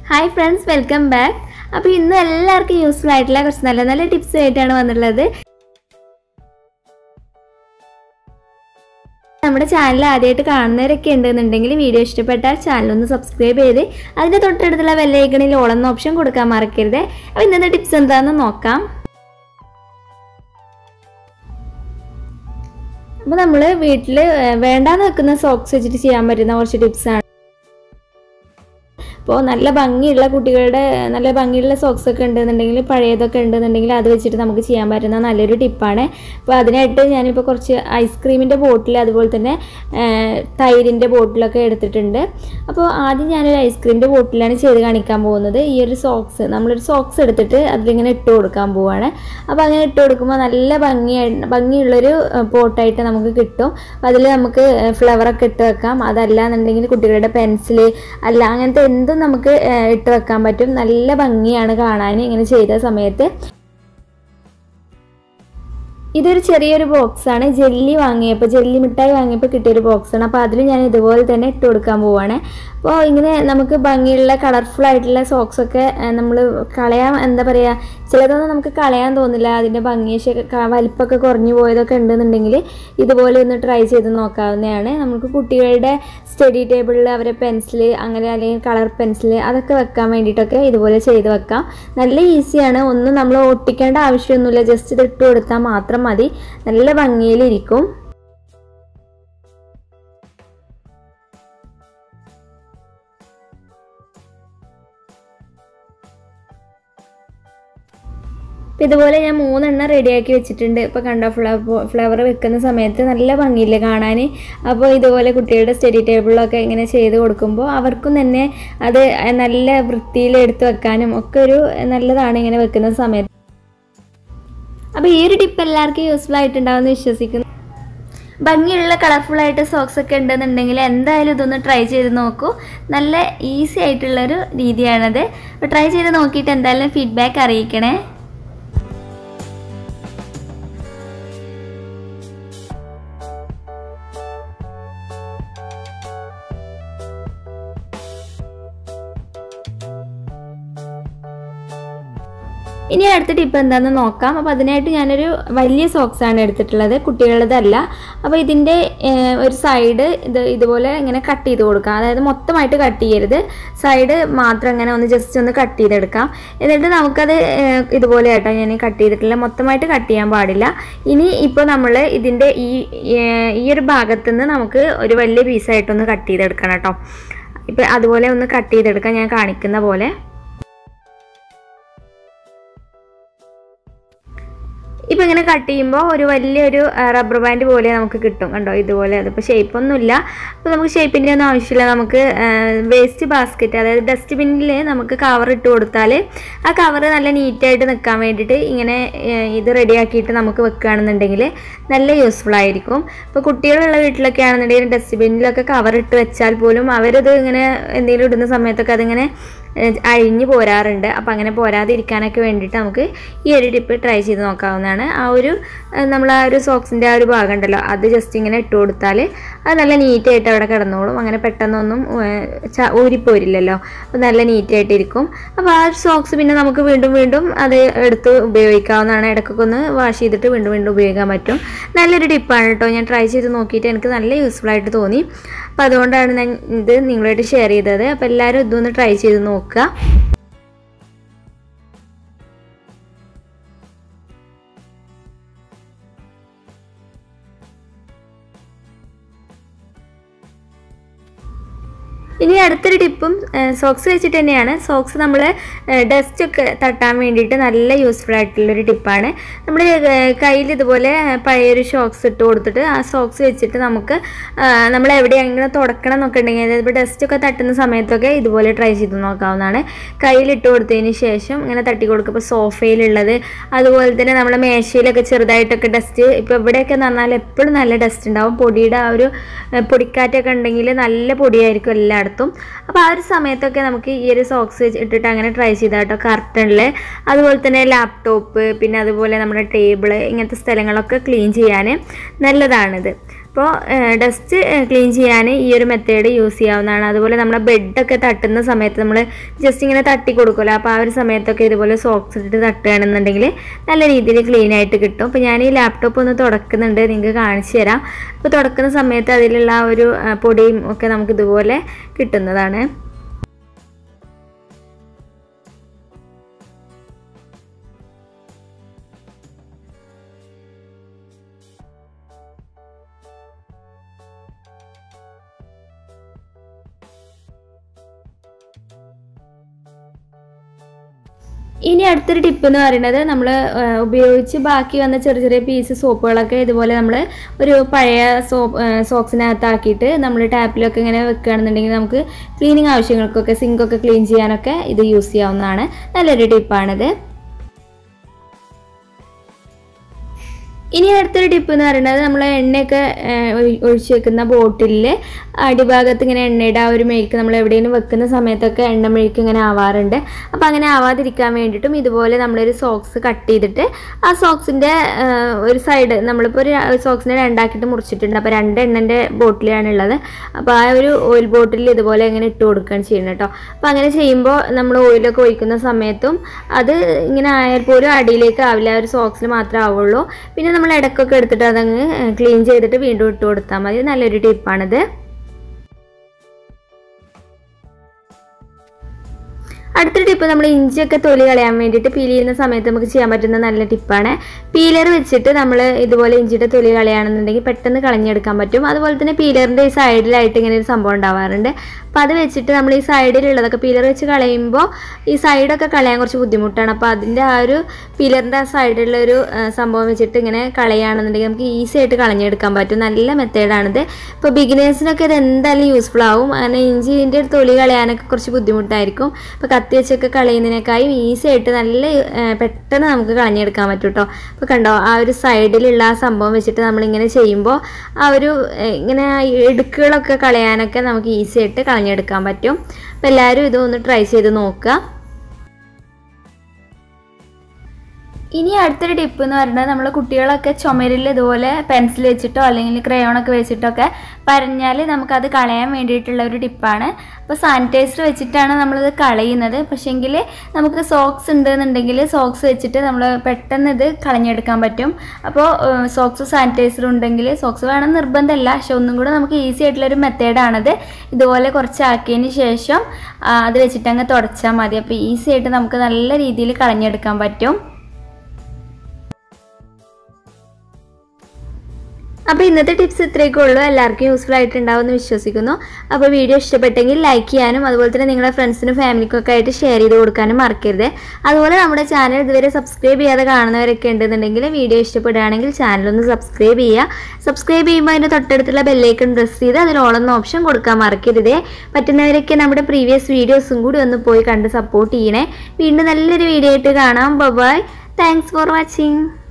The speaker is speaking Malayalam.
ഹായ് ഫ്രണ്ട്സ് വെൽക്കം ബാക്ക് അപ്പോൾ ഇന്ന് എല്ലാവർക്കും യൂസ്ഫുൾ ആയിട്ടുള്ള കുറച്ച് നല്ല നല്ല ടിപ്സ് ആയിട്ടാണ് വന്നിട്ടുള്ളത് നമ്മുടെ ചാനൽ ആദ്യമായിട്ട് കാണുന്നവരൊക്കെ ഉണ്ടെന്നുണ്ടെങ്കിൽ വീഡിയോ ഇഷ്ടപ്പെട്ടാൽ ചാനൽ ഒന്ന് സബ്സ്ക്രൈബ് ചെയ്ത് അതിൻ്റെ തൊട്ടടുത്തുള്ള ബെല്ലൈക്കണിൽ ഓളെന്ന ഓപ്ഷൻ കൊടുക്കാൻ മറക്കരുത് അപ്പോൾ ഇന്നത്തെ ടിപ്സ് എന്താണെന്ന് നോക്കാം അപ്പോൾ നമ്മൾ വീട്ടിൽ വേണ്ടാന്ന് വെക്കുന്ന സോക്സ് വെച്ചിട്ട് ചെയ്യാൻ പറ്റുന്ന കുറച്ച് ടിപ്സാണ് അപ്പോൾ നല്ല ഭംഗിയുള്ള കുട്ടികളുടെ നല്ല ഭംഗിയുള്ള സോക്സ് ഒക്കെ ഉണ്ടെന്നുണ്ടെങ്കിൽ പഴയതൊക്കെ ഉണ്ടെന്നുണ്ടെങ്കിൽ അത് വെച്ചിട്ട് നമുക്ക് ചെയ്യാൻ പറ്റുന്ന നല്ലൊരു ടിപ്പാണ് അപ്പോൾ അതിനായിട്ട് ഞാനിപ്പോൾ കുറച്ച് ഐസ്ക്രീമിൻ്റെ ബോട്ടിൽ അതുപോലെ തന്നെ തൈരിൻ്റെ ബോട്ടിലൊക്കെ എടുത്തിട്ടുണ്ട് അപ്പോൾ ആദ്യം ഞാനൊരു ഐസ്ക്രീമിൻ്റെ ബോട്ടിലാണ് ചെയ്ത് കാണിക്കാൻ പോകുന്നത് ഈ ഒരു സോക്സ് നമ്മളൊരു സോക്സ് എടുത്തിട്ട് അതിലിങ്ങനെ ഇട്ട് കൊടുക്കാൻ പോവുകയാണ് അപ്പോൾ അങ്ങനെ ഇട്ട് കൊടുക്കുമ്പോൾ നല്ല ഭംഗിയായി ഭംഗിയുള്ളൊരു പോട്ടായിട്ട് നമുക്ക് കിട്ടും അപ്പോൾ അതിൽ നമുക്ക് ഫ്ലവറൊക്കെ ഇട്ട് വെക്കാം അതല്ല എന്നുണ്ടെങ്കിൽ കുട്ടികളുടെ പെൻസിൽ അല്ല അങ്ങനത്തെ എന്തും നമുക്ക് ഇട്ട് വെക്കാൻ പറ്റും നല്ല ഭംഗിയാണ് കാണാൻ ഇങ്ങനെ ചെയ്ത സമയത്ത് ഇതൊരു ചെറിയൊരു ബോക്സാണ് ജെല്ലി വാങ്ങിയപ്പോൾ ജെല്ലി മിഠായി വാങ്ങിയപ്പോൾ കിട്ടിയൊരു ബോക്സാണ് അപ്പോൾ അതിൽ ഞാൻ ഇതുപോലെ തന്നെ ഇട്ട് കൊടുക്കാൻ പോവാണ് അപ്പോൾ ഇങ്ങനെ നമുക്ക് ഭംഗിയുള്ള കളർഫുൾ ആയിട്ടുള്ള സോക്സൊക്കെ നമ്മൾ കളയാൻ എന്താ പറയുക ചിലതൊന്നും നമുക്ക് കളയാൻ തോന്നില്ല അതിൻ്റെ ഭംഗി വലിപ്പമൊക്കെ കുറഞ്ഞു പോയതൊക്കെ ഉണ്ടെന്നുണ്ടെങ്കിൽ ഇതുപോലെ ഒന്ന് ട്രൈ ചെയ്ത് നോക്കാവുന്നതാണ് നമുക്ക് കുട്ടികളുടെ സ്റ്റഡി ടേബിളിൽ അവരെ പെൻസിൽ അങ്ങനെ അല്ലെങ്കിൽ കളർ പെൻസിൽ അതൊക്കെ വെക്കാൻ വേണ്ടിയിട്ടൊക്കെ ഇതുപോലെ ചെയ്ത് വെക്കാം നല്ല ഈസിയാണ് ഒന്നും നമ്മൾ ഒട്ടിക്കേണ്ട ആവശ്യമൊന്നുമില്ല ജസ്റ്റ് ഇത് ഇട്ട് കൊടുത്താൽ മാത്രം മതി നല്ല ഭംഗിയിലിരിക്കും അപ്പോൾ ഇതുപോലെ ഞാൻ മൂന്നെണ്ണം റെഡിയാക്കി വെച്ചിട്ടുണ്ട് ഇപ്പോൾ കണ്ടോ ഫ്ലവർ ഫ്ലവർ വെക്കുന്ന സമയത്ത് നല്ല ഭംഗിയില്ലേ കാണാൻ അപ്പോൾ ഇതുപോലെ കുട്ടികളുടെ സ്റ്റഡി ടേബിളിലൊക്കെ ഇങ്ങനെ ചെയ്ത് കൊടുക്കുമ്പോൾ അവർക്കും തന്നെ അത് നല്ല വൃത്തിയിൽ എടുത്ത് വെക്കാനും ഒക്കെ ഒരു നല്ലതാണ് ഇങ്ങനെ വെക്കുന്ന സമയത്ത് അപ്പോൾ ഈ ഒരു ടിപ്പ് എല്ലാവർക്കും യൂസ്ഫുൾ ആയിട്ടുണ്ടാവുമെന്ന് വിശ്വസിക്കുന്നു ഭംഗിയുള്ള കളർഫുൾ ആയിട്ട് സോക്സ് ഒക്കെ ഉണ്ടെന്നുണ്ടെങ്കിൽ എന്തായാലും ഇതൊന്ന് ട്രൈ ചെയ്ത് നോക്കൂ നല്ല ഈസി ആയിട്ടുള്ളൊരു രീതിയാണത് അപ്പോൾ ട്രൈ ചെയ്ത് നോക്കിയിട്ട് എന്തായാലും ഫീഡ്ബാക്ക് അറിയിക്കണേ ഇനി അടുത്ത ടിപ്പ് എന്താണെന്ന് നോക്കാം അപ്പോൾ അതിനായിട്ട് ഞാനൊരു വലിയ സോക്സ് ആണ് എടുത്തിട്ടുള്ളത് കുട്ടികളുടേതല്ല അപ്പോൾ ഇതിൻ്റെ ഒരു സൈഡ് ഇത് ഇതുപോലെ ഇങ്ങനെ കട്ട് ചെയ്ത് കൊടുക്കാം അതായത് മൊത്തമായിട്ട് കട്ട് ചെയ്യരുത് സൈഡ് മാത്രം ഇങ്ങനെ ഒന്ന് ജസ്റ്റ് ഒന്ന് കട്ട് ചെയ്തെടുക്കാം എന്നിട്ട് നമുക്കത് ഇതുപോലെ ആയിട്ടോ ഞാൻ കട്ട് ചെയ്തിട്ടില്ല മൊത്തമായിട്ട് കട്ട് ചെയ്യാൻ പാടില്ല ഇനി ഇപ്പോൾ നമ്മൾ ഇതിൻ്റെ ഈ ഈ ഒരു ഭാഗത്തുനിന്ന് നമുക്ക് ഒരു വലിയ പീസായിട്ടൊന്ന് കട്ട് ചെയ്തെടുക്കണം കേട്ടോ ഇപ്പം അതുപോലെ ഒന്ന് കട്ട് ചെയ്തെടുക്കാം ഞാൻ കാണിക്കുന്ന പോലെ ഇപ്പോൾ ഇങ്ങനെ കട്ട് ചെയ്യുമ്പോൾ ഒരു വലിയൊരു റബ്ബർ ബാൻഡ് പോലെ നമുക്ക് കിട്ടും കണ്ടോ ഇതുപോലെ അതിപ്പോൾ ഷേപ്പൊന്നുമില്ല അപ്പോൾ നമുക്ക് ഷേപ്പിൻ്റെ ഒന്നും ആവശ്യമില്ല നമുക്ക് വേസ്റ്റ് ബാസ്ക്കറ്റ് അതായത് ഡസ്റ്റ്ബിന്നിൽ നമുക്ക് കവർ ഇട്ട് കൊടുത്താൽ ആ കവർ നല്ല നീറ്റായിട്ട് നിൽക്കാൻ വേണ്ടിയിട്ട് ഇങ്ങനെ ഇത് റെഡിയാക്കിയിട്ട് നമുക്ക് വെക്കുകയാണെന്നുണ്ടെങ്കിൽ നല്ല യൂസ്ഫുൾ ആയിരിക്കും ഇപ്പോൾ കുട്ടികളുള്ള വീട്ടിലൊക്കെ ആണെന്നുണ്ടെങ്കിൽ ഡസ്റ്റ്ബിന്നിലൊക്കെ കവർ ഇട്ട് വെച്ചാൽ പോലും അവരത് ഇങ്ങനെ എന്തെങ്കിലും ഇടുന്ന സമയത്തൊക്കെ അതിങ്ങനെ അഴിഞ്ഞു പോരാറുണ്ട് അപ്പോൾ അങ്ങനെ പോരാതിരിക്കാനൊക്കെ വേണ്ടിയിട്ട് നമുക്ക് ഈ ഒരു ടിപ്പ് ട്രൈ ചെയ്ത് നോക്കാവുന്നതാണ് ആ ഒരു നമ്മൾ ആ ഒരു സോക്സിൻ്റെ ആ ഒരു ഭാഗം ഉണ്ടല്ലോ അത് ജസ്റ്റ് ഇങ്ങനെ ഇട്ട് കൊടുത്താൽ അത് നല്ല നീറ്റായിട്ട് അവിടെ കിടന്നോളും അങ്ങനെ പെട്ടെന്നൊന്നും ഊരിപ്പോരില്ലല്ലോ അപ്പോൾ നല്ല നീറ്റായിട്ടിരിക്കും അപ്പോൾ ആ ഒരു സോക്സ് പിന്നെ നമുക്ക് വീണ്ടും വീണ്ടും അത് എടുത്ത് ഉപയോഗിക്കാവുന്നതാണ് ഇടയ്ക്കൊക്കെ ഒന്ന് വാഷ് ചെയ്തിട്ട് വീണ്ടും വീണ്ടും ഉപയോഗിക്കാൻ പറ്റും നല്ലൊരു ടിപ്പാണ് കേട്ടോ ഞാൻ ട്രൈ ചെയ്ത് നോക്കിയിട്ട് എനിക്ക് നല്ല യൂസ്ഫുൾ ആയിട്ട് തോന്നി അപ്പോൾ അതുകൊണ്ടാണ് ഞാൻ ഇത് നിങ്ങളായിട്ട് ഷെയർ ചെയ്തത് അപ്പോൾ എല്ലാവരും ഇതൊന്ന് ട്രൈ ചെയ്ത് നോക്കുക ഇനി അടുത്തൊരു ടിപ്പും സോക്സ് വെച്ചിട്ട് തന്നെയാണ് സോക്സ് നമ്മൾ ഡസ്റ്റ് ഒക്കെ തട്ടാൻ വേണ്ടിയിട്ട് നല്ല യൂസ്ഫുൾ ആയിട്ടുള്ളൊരു ടിപ്പാണ് നമ്മൾ കയ്യിൽ ഇതുപോലെ പഴയൊരു ഷോക്സ് ഇട്ട് കൊടുത്തിട്ട് ആ സോക്സ് വെച്ചിട്ട് നമുക്ക് നമ്മൾ എവിടെയെങ്കിലും തുടക്കണം എന്നൊക്കെ ഉണ്ടെങ്കിൽ അതായത് ഇപ്പോൾ ഡസ്റ്റ് ഒക്കെ തട്ടുന്ന സമയത്തൊക്കെ ഇതുപോലെ ട്രൈ ചെയ്ത് നോക്കാവുന്നതാണ് കയ്യിൽ ഇട്ട് കൊടുത്തതിന് ശേഷം ഇങ്ങനെ തട്ടി കൊടുക്കുക ഇപ്പോൾ സോഫയിലുള്ളത് അതുപോലെ തന്നെ നമ്മുടെ മേശയിലൊക്കെ ചെറുതായിട്ടൊക്കെ ഡസ്റ്റ് ഇപ്പോൾ ഇവിടെയൊക്കെ എന്ന് പറഞ്ഞാൽ എപ്പോഴും നല്ല ഡസ്റ്റ് ഉണ്ടാവും പൊടിയുടെ ആ ഒരു പൊടിക്കാറ്റൊക്കെ ഉണ്ടെങ്കിൽ നല്ല പൊടിയായിരിക്കും എല്ലായിടത്തും അപ്പോൾ ആ ഒരു സമയത്തൊക്കെ നമുക്ക് ഈ ഒരു സോക്സ് ഇട്ടിട്ട് അങ്ങനെ ട്രൈ ചെയ്താൽ കേട്ടോ കർട്ടണിൽ അതുപോലെ തന്നെ ലാപ്ടോപ്പ് പിന്നെ അതുപോലെ നമ്മുടെ ടേബിള് ഇങ്ങനത്തെ സ്ഥലങ്ങളൊക്കെ ക്ലീൻ ചെയ്യാൻ നല്ലതാണിത് അപ്പോൾ ഡസ്റ്റ് ക്ലീൻ ചെയ്യാൻ ഈ ഒരു മെത്തേഡ് യൂസ് ചെയ്യാവുന്നതാണ് അതുപോലെ നമ്മുടെ ബെഡൊക്കെ തട്ടുന്ന സമയത്ത് നമ്മൾ ജസ്റ്റ് ഇങ്ങനെ തട്ടി കൊടുക്കുമല്ലോ അപ്പോൾ ആ ഒരു സമയത്തൊക്കെ ഇതുപോലെ സോക്സ് ഇട്ടിട്ട് തട്ടുകയാണെന്നുണ്ടെങ്കിൽ നല്ല രീതിയിൽ ക്ലീൻ ആയിട്ട് കിട്ടും അപ്പോൾ ഞാൻ ഈ ലാപ്ടോപ്പ് ഒന്ന് തുടക്കുന്നുണ്ട് നിങ്ങൾക്ക് കാണിച്ചു തരാം അപ്പോൾ തുടക്കുന്ന സമയത്ത് അതിലുള്ള ആ ഒരു ആ, പൊടിയും ഒക്കെ നമുക്ക് ഇതുപോലെ കിട്ടുന്നതാണ് ഇനി അടുത്തൊരു ടിപ്പ് എന്ന് പറയുന്നത് നമ്മൾ ഉപയോഗിച്ച് ബാക്കി വന്ന ചെറിയ ചെറിയ പീസ് സോപ്പുകളൊക്കെ ഇതുപോലെ നമ്മൾ ഒരു പഴയ സോപ്പ് സോക്സിനകത്താക്കിയിട്ട് നമ്മൾ ടാപ്പിലൊക്കെ ഇങ്ങനെ വെക്കുകയാണെന്നുണ്ടെങ്കിൽ നമുക്ക് ക്ലീനിങ് ആവശ്യങ്ങൾക്കൊക്കെ സിങ്കൊക്കെ ക്ലീൻ ചെയ്യാനൊക്കെ ഇത് യൂസ് ചെയ്യാവുന്നതാണ് നല്ലൊരു ടിപ്പാണിത് ഇനി അടുത്തൊരു ടിപ്പ് എന്ന് പറയുന്നത് നമ്മൾ എണ്ണയൊക്കെ ഏഹ്, ഒഴി- ഒഴിച്ച് വെക്കുന്ന ബോട്ടിലിൽ അടിഭാഗത്ത് ഇങ്ങനെ എണ്ണയുടെ ആ ഒരു മെഴുക്ക് നമ്മൾ എവിടെയെങ്കിലും വെക്കുന്ന സമയത്തൊക്കെ എണ്ണ മെഴുക്ക് ഇങ്ങനെ ആവാറുണ്ട് അപ്പോൾ അങ്ങനെ ആവാതിരിക്കാൻ വേണ്ടിയിട്ടും ഇതുപോലെ നമ്മളൊരു സോക്സ് കട്ട് ചെയ്തിട്ട് ആ സോക്സിൻ്റെ ഒരു സൈഡ് നമ്മളിപ്പോൾ ഒരു സോക്സിനെ രണ്ടാക്കിയിട്ട് മുറിച്ചിട്ടുണ്ട് അപ്പോൾ രണ്ട് എണ്ണൻ്റെ ബോട്ടിലാണ് ഉള്ളത് അപ്പോൾ ആ ഒരു ഓയിൽ ബോട്ടിലിൽ ഇതുപോലെ ഇങ്ങനെ ഇട്ട് കൊടുക്കുകയാണ് ചെയ്യുന്നത് കേട്ടോ അപ്പോൾ അങ്ങനെ ചെയ്യുമ്പോൾ നമ്മൾ ഓയിലൊക്കെ ഒഴിക്കുന്ന സമയത്തും അത് ഇങ്ങനെ ആയാൽ പോലും അടിയിലേക്ക് ആവില്ല ആ ഒരു സോക്സിൽ മാത്രമേ ആവുള്ളൂ പിന്നെ നമ്മൾ ഇടയ്ക്കൊക്കെ എടുത്തിട്ട് അതങ്ങ് ക്ലീൻ ചെയ്തിട്ട് വീണ്ടും ഇട്ട് കൊടുത്താൽ മതി നല്ലൊരു ടിപ്പാണിത് അടുത്തൊരു ടിപ്പ് നമ്മൾ ഇഞ്ചിയൊക്കെ തൊലി കളയാൻ വേണ്ടിയിട്ട് പീൽ ചെയ്യുന്ന സമയത്ത് നമുക്ക് ചെയ്യാൻ പറ്റുന്ന നല്ല ടിപ്പാണ് പീലർ വെച്ചിട്ട് നമ്മൾ ഇതുപോലെ ഇഞ്ചിയുടെ തൊലി കളയുകയാണെന്നുണ്ടെങ്കിൽ പെട്ടെന്ന് കളഞ്ഞെടുക്കാൻ പറ്റും അതുപോലെ തന്നെ പീലറിൻ്റെ ഈ സൈഡിലായിട്ട് ഇങ്ങനെ ഒരു സംഭവം ഉണ്ടാവാറുണ്ട് അപ്പോൾ അത് വെച്ചിട്ട് നമ്മൾ ഈ സൈഡിലുള്ളതൊക്കെ പീലർ വെച്ച് കളയുമ്പോൾ ഈ സൈഡൊക്കെ കളയാൻ കുറച്ച് ബുദ്ധിമുട്ടാണ് അപ്പോൾ അതിൻ്റെ ആ ഒരു പീലറിൻ്റെ ആ സൈഡിലുള്ള ഒരു ആ, സംഭവം വെച്ചിട്ട് ഇങ്ങനെ കളയുകയാണെന്നുണ്ടെങ്കിൽ നമുക്ക് ഈസി ആയിട്ട് കളഞ്ഞെടുക്കാൻ പറ്റും നല്ല മെത്തേഡാണിത് ഇപ്പോൾ ബിഗിനേഴ്സിനൊക്കെ ഇത് എന്തായാലും യൂസ്ഫുൾ ആവും അങ്ങനെ ഇഞ്ചിൻ്റെ തൊലി കളയാനൊക്കെ കുറച്ച് ബുദ്ധിമുട്ടായിരിക്കും ഇപ്പോൾ കത്തി വെച്ചൊക്കെ കളയുന്നതിനേക്കാളും ഈസി ആയിട്ട് നല്ല ആ, പെട്ടെന്ന് നമുക്ക് കളഞ്ഞെടുക്കാൻ പറ്റും കേട്ടോ അപ്പോൾ കണ്ടോ ആ ഒരു സൈഡിലുള്ള ആ സംഭവം വെച്ചിട്ട് നമ്മളിങ്ങനെ ചെയ്യുമ്പോൾ ആ ഒരു ഏ, ഇങ്ങനെ ആ ഇടുക്കുകളൊക്കെ കളയാനൊക്കെ നമുക്ക് ഈസി ആയിട്ട് കളഞ്ഞെടുക്കാൻ പറ്റും അപ്പോൾ എല്ലാവരും ഇതൊന്ന് ട്രൈ ചെയ്ത് നോക്കുക ഇനി അടുത്തൊരു ടിപ്പ് എന്ന് പറയുന്നത് നമ്മൾ കുട്ടികളൊക്കെ ചുമരിൽ ഇതുപോലെ പെൻസിൽ വെച്ചിട്ടോ അല്ലെങ്കിൽ ക്രയോണൊക്കെ വെച്ചിട്ടൊക്കെ വരഞ്ഞാൽ നമുക്കത് കളയാൻ വേണ്ടിയിട്ടുള്ള ഒരു ടിപ്പാണ് അപ്പോൾ സാനിറ്റൈസർ വെച്ചിട്ടാണ് നമ്മളിത് കളയുന്നത് പക്ഷേങ്കിൽ നമുക്ക് സോക്സ് ഉണ്ടെന്നുണ്ടെങ്കിൽ സോക്സ് വെച്ചിട്ട് നമ്മൾ പെട്ടെന്ന് ഇത് കളഞ്ഞെടുക്കാൻ പറ്റും അപ്പോൾ സോക്സ് സാനിറ്റൈസർ ഉണ്ടെങ്കിൽ സോക്സ് വേണം നിർബന്ധമല്ല പക്ഷെ ഒന്നും കൂടെ നമുക്ക് ഈസി ആയിട്ടുള്ളൊരു മെത്തേഡാണത് ഇതുപോലെ കുറച്ചാക്കിയതിന് ശേഷം ആ, അത് വെച്ചിട്ട് അങ്ങ് തുടച്ചാൽ മതി അപ്പോൾ ഈസി ആയിട്ട് നമുക്ക് നല്ല രീതിയിൽ കളഞ്ഞെടുക്കാൻ പറ്റും അപ്പോൾ ഇന്നത്തെ ടിപ്സ് ഇത്രയൊക്കെ ഉള്ളൂ എല്ലാവർക്കും യൂസ്ഫുൾ ആയിട്ടുണ്ടാവും എന്ന് വിശ്വസിക്കുന്നു അപ്പോൾ വീഡിയോ ഇഷ്ടപ്പെട്ടെങ്കിൽ ലൈക്ക് ചെയ്യാനും അതുപോലെ തന്നെ നിങ്ങളുടെ ഫ്രണ്ട്സിനും ഫാമിലിക്കും ഒക്കെ ആയിട്ട് ഷെയർ ചെയ്ത് കൊടുക്കാനും മറക്കരുത് അതുപോലെ നമ്മുടെ ചാനൽ ഇതുവരെ സബ്സ്ക്രൈബ് ചെയ്യാതെ കാണുന്നവരൊക്കെ ഉണ്ടെന്നുണ്ടെങ്കിൽ വീഡിയോ ഇഷ്ടപ്പെടുകയാണെങ്കിൽ ചാനൽ ഒന്ന് സബ്സ്ക്രൈബ് ചെയ്യുക സബ്സ്ക്രൈബ് ചെയ്യുമ്പോൾ അതിൻ്റെ തൊട്ടടുത്തുള്ള ബെല്ലൈക്കൺ പ്രസ് ചെയ്ത് അതിൽ ഓളെന്ന ഓപ്ഷൻ കൊടുക്കാൻ മറക്കരുതേ പറ്റുന്നവരൊക്കെ നമ്മുടെ പ്രീവിയസ് വീഡിയോസും കൂടി ഒന്ന് പോയി കണ്ട് സപ്പോർട്ട് ചെയ്യണേ വീണ്ടും നല്ലൊരു വീഡിയോ ആയിട്ട് കാണാം ബൈ താങ്ക്സ് ഫോർ വാച്ചിങ്